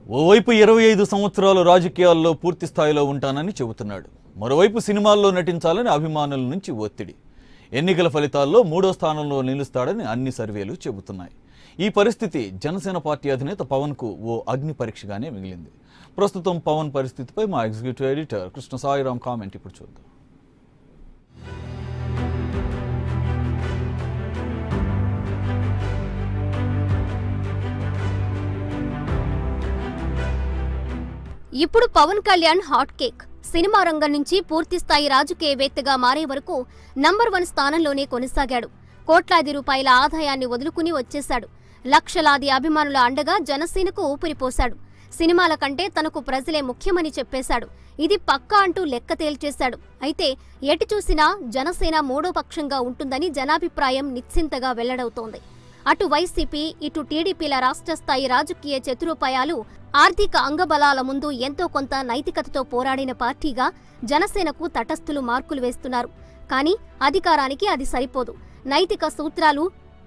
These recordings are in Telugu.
ఓవైపు ఇరవై ఐదు సంవత్సరాలు రాజకీయాల్లో పూర్తి స్థాయిలో ఉంటానని చెబుతున్నాడు మరోవైపు సినిమాల్లో నటించాలని అభిమానుల నుంచి ఒత్తిడి ఎన్నికల ఫలితాల్లో మూడో స్థానంలో నిలుస్తాడని అన్ని సర్వేలు చెబుతున్నాయి ఈ పరిస్థితి జనసేన పార్టీ అధినేత పవన్కు ఓ అగ్ని పరీక్షగానే మిగిలింది ప్రస్తుతం పవన్ పరిస్థితిపై మా executive editor Krishna Sairam comment ఇప్పుడు చూద్దాం ఇప్పుడు Pawan Kalyan hot cake cinema రంగం నుంచి పూర్తి స్థాయి రాజకీయవేత్తగా మారే వరకు నంబర్ వన్ స్థానంలోనే కొనసాగాడు కోట్లాది రూపాయల ఆదాయాన్ని వదులుకుని వచ్చేశాడు లక్షలాది అభిమానుల అండగా జనసేనకు ఊపిరిపోశాడు సినిమాల కంటే తనకు ప్రజలే ముఖ్యమని చెప్పేశాడు ఇది పక్కా అంటూ లెక్క తేల్చేశాడు అయితే ఎటు చూసినా జనసేన మూడో పక్షంగా ఉంటుందని జనాభిప్రాయం నిశ్చింతగా వెల్లడవుతోంది అటు వైసీపీ ఇటు టీడీపీల రాష్ట్ర స్థాయి రాజకీయ చతురోపాయాలు ఆర్థిక అంగబలాల ముందు ఎంతో కొంత నైతికతతో పోరాడిన పార్టీగా జనసేనకు తటస్థులు మార్కులు వేస్తున్నారు కానీ అధికారానికి అది సరిపోదు నైతిక సూత్రాలు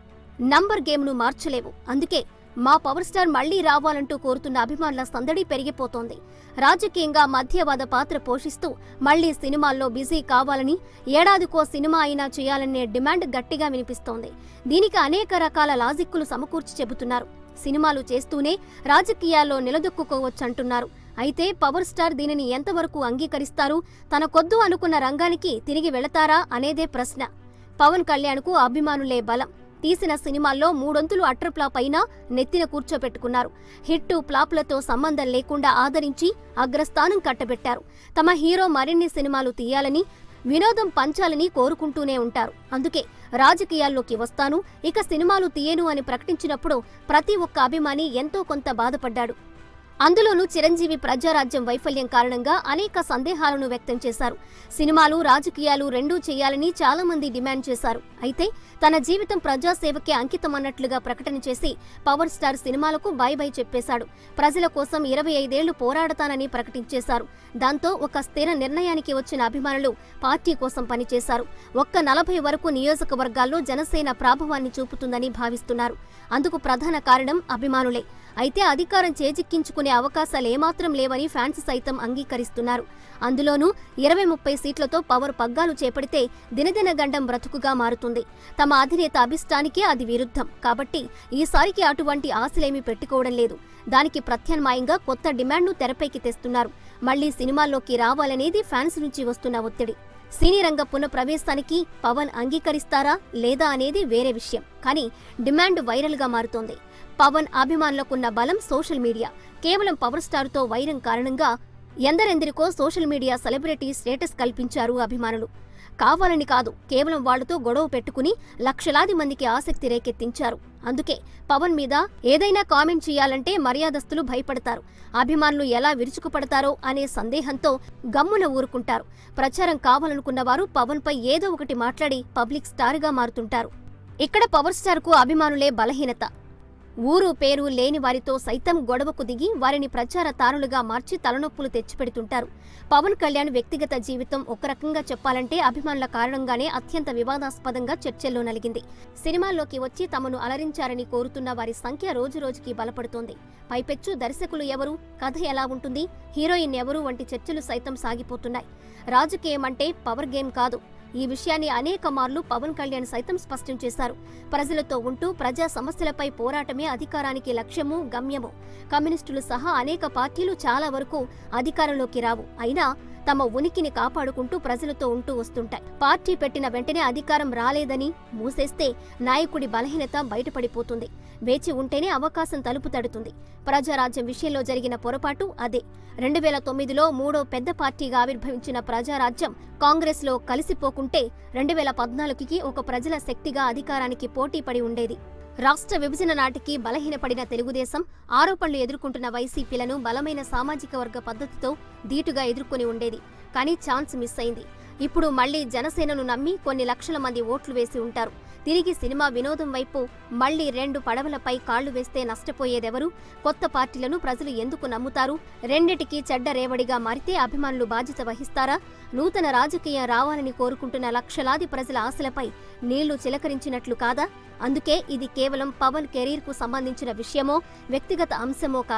నంబర్ గేమ్ను మార్చలేవు అందుకే మా పవర్ స్టార్ మళ్లీ రావాలంటూ కోరుతున్న అభిమానుల సందడి పెరిగిపోతోంది రాజకీయంగా మధ్యవాద పాత్ర పోషిస్తూ మళ్లీ సినిమాల్లో బిజీ కావాలని ఏడాదికో సినిమా అయినా చేయాలనే డిమాండ్ గట్టిగా వినిపిస్తోంది దీనికి అనేక రకాల లాజిక్కులు సమకూర్చి చెబుతున్నారు సినిమాలు చేస్తూనే రాజకీయాల్లో నిలదొక్కుకోవచ్చంటున్నారు అయితే పవర్ స్టార్ దీనిని ఎంతవరకు అంగీకరిస్తారు తనకొద్దు అనుకున్న రంగానికి తిరిగి వెళతారా అనేదే ప్రశ్న పవన్ కళ్యాణ్కు అభిమానులే బలం తీసిన సినిమాల్లో మూడొంతులు అట్రప్లాప్ అయినా నెత్తిన కూర్చోపెట్టుకున్నారు హిట్టు ప్లాప్లతో సంబంధం లేకుండా ఆదరించి అగ్రస్థానం కట్టబెట్టారు తమ హీరో మరిన్ని సినిమాలు తీయాలని వినోదం పంచాలని కోరుకుంటూనే ఉంటారు అందుకే రాజకీయాల్లోకి వస్తాను ఇక సినిమాలు తీయను అని ప్రకటించినప్పుడు ప్రతి ఒక్క అభిమాని ఎంతో కొంత బాధపడ్డాడు అందులోనూ చిరంజీవి ప్రజారాజ్యం వైఫల్యం కారణంగా అనేక సందేహాలను వ్యక్తం చేశారు సినిమాలు రాజకీయాలు రెండూ చేయాలని చాలా మంది డిమాండ్ చేశారు అయితే తన జీవితం ప్రజాసేవకే అంకితమన్నట్లుగా ప్రకటన చేసి పవర్ స్టార్ సినిమాలకు బై బై చెప్పేశాడు ప్రజల కోసం ఇరవై ఐదేళ్లు పోరాడతానని ప్రకటించేశారు దాంతో ఒక స్థిర నిర్ణయానికి వచ్చిన అభిమానులు పార్టీ కోసం పనిచేశారు ఒక్క నలభై వరకు నియోజకవర్గాల్లో జనసేన ప్రాభవాన్ని చూపుతుందని భావిస్తున్నారు అందుకు ప్రధాన కారణం అభిమానులే అయితే అధికారం చేజిక్కించుకునే అవకాశాలు ఏమాత్రం లేవని ఫ్యాన్స్ సైతం అంగీకరిస్తున్నారు అందులోనూ ఇరవై ముప్పై సీట్లతో పవర్ పగ్గాలు చేపడితే దినదిన గండం బ్రతుకుగా మారుతుంది తమ అధినేత అభిష్టానికే అది విరుద్ధం కాబట్టి ఈసారికి అటువంటి ఆశలేమీ పెట్టుకోవడం లేదు దానికి ప్రత్యామ్నాయంగా కొత్త డిమాండ్ను తెరపైకి తెస్తున్నారు మళ్లీ సినిమాల్లోకి రావాలనేది ఫ్యాన్స్ నుంచి వస్తున్న ఒత్తిడి సినీ రంగ పునఃప్రవేశానికి పవన్ అంగీకరిస్తారా లేదా అనేది వేరే విషయం కానీ డిమాండ్ వైరల్గా మారుతోంది పవన్ అభిమానులకున్న బలం సోషల్ మీడియా కేవలం పవర్ స్టార్తో వైరం కారణంగా ఎందరెందరికో సోషల్ మీడియా సెలబ్రిటీ స్టేటస్ కల్పించారు అభిమానులు కావాలని కాదు కేవలం వాళ్లతో గొడవ పెట్టుకుని లక్షలాది మందికి ఆసక్తి రేకెత్తించారు అందుకే పవన్ మీద ఏదైనా కామెంట్ చేయాలంటే మర్యాదస్తులు భయపడతారు అభిమానులు ఎలా విరుచుకుపడతారో అనే సందేహంతో గమ్మున ఊరుకుంటారు ప్రచారం కావాలనుకున్న వారు పవన్ పై ఏదో ఒకటి మాట్లాడి పబ్లిక్ స్టార్గా మారుతుంటారు ఇక్కడ పవర్ స్టార్ కు అభిమానులే బలహీనత ఊరు పేరు లేని వారితో సైతం గొడవకు దిగి వారిని ప్రచార తారులుగా మార్చి తలనొప్పులు తెచ్చిపెడుతుంటారు పవన్ కళ్యాణ్ వ్యక్తిగత జీవితం ఒక రకంగా చెప్పాలంటే అభిమానుల కారణంగానే అత్యంత వివాదాస్పదంగా చర్చల్లో నలిగింది సినిమాల్లోకి వచ్చి తమను అలరించారని కోరుతున్న వారి సంఖ్య రోజురోజుకి బలపడుతోంది పైపెచ్చు దర్శకులు ఎవరు కథ ఎలా ఉంటుంది హీరోయిన్ ఎవరు వంటి చర్చలు సైతం సాగిపోతున్నాయి రాజకీయం అంటే పవర్ గేమ్ కాదు ఈ విషయాన్ని అనేక మార్లు పవన్ కళ్యాణ్ సైతం స్పష్టం చేశారు ప్రజలతో ఉంటూ ప్రజా సమస్యలపై పోరాటమే అధికారానికి లక్ష్యము గమ్యము కమ్యూనిస్టులు సహా అనేక పార్టీలు చాలా వరకు అధికారంలోకి రావు అయినా తమ ఉనికిని కాపాడుకుంటూ ప్రజలతో ఉంటూ వస్తుంటాయి పార్టీ పెట్టిన వెంటనే అధికారం రాలేదని మూసేస్తే నాయకుడి బలహీనత బయటపడిపోతుంది వేచి ఉంటేనే అవకాశం తలుపు తడుతుంది ప్రజారాజ్యం విషయంలో జరిగిన పొరపాటు అదే రెండు వేల తొమ్మిదిలో మూడో పెద్ద పార్టీగా ఆవిర్భవించిన ప్రజారాజ్యం కాంగ్రెస్లో కలిసిపోకుంటే రెండు వేల పద్నాలుగుకి ఒక ప్రజల శక్తిగా అధికారానికి పోటీ పడి ఉండేది రాష్ట్ర విభజన నాటికి బలహీనపడిన తెలుగుదేశం ఆరోపణలు ఎదుర్కొంటున్న వైసీపీలను బలమైన సామాజిక వర్గ పద్ధతితో ధీటుగా ఎదుర్కొని ఉండేది కానీ ఛాన్స్ మిస్ అయింది ఇప్పుడు మళ్లీ జనసేనను నమ్మి కొన్ని లక్షల మంది ఓట్లు వేసి ఉంటారు తిరిగి సినిమా వినోదం వైపు మళ్లీ రెండు పడవలపై కాళ్లు వేస్తే నష్టపోయేదెవరు కొత్త పార్టీలను ప్రజలు ఎందుకు నమ్ముతారు రెండిటికి చెడ్డ రేవడిగా మారితే అభిమానులు బాధ్యత వహిస్తారా నూతన రాజకీయం రావాలని కోరుకుంటున్న లక్షలాది ప్రజల ఆశలపై నీళ్లు చిలకరించినట్లు కాదా అందుకే ఇది కేవలం పవన్ కెరీర్కు సంబంధించిన విషయమో వ్యక్తిగత అంశమో కాదు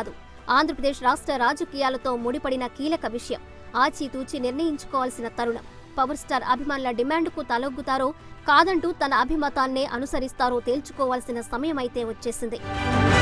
ఆంధ్రప్రదేశ్ రాష్ట్ర రాజకీయాలతో ముడిపడిన కీలక విషయం ఆచితూచి నిర్ణయించుకోవాల్సిన తరుణం పవర్ స్టార్ అభిమానుల డిమాండ్కు తలొగ్గుతారో కాదంటూ తన అభిమతాన్నే అనుసరిస్తారో తేల్చుకోవాల్సిన సమయం అయితే వచ్చేసింది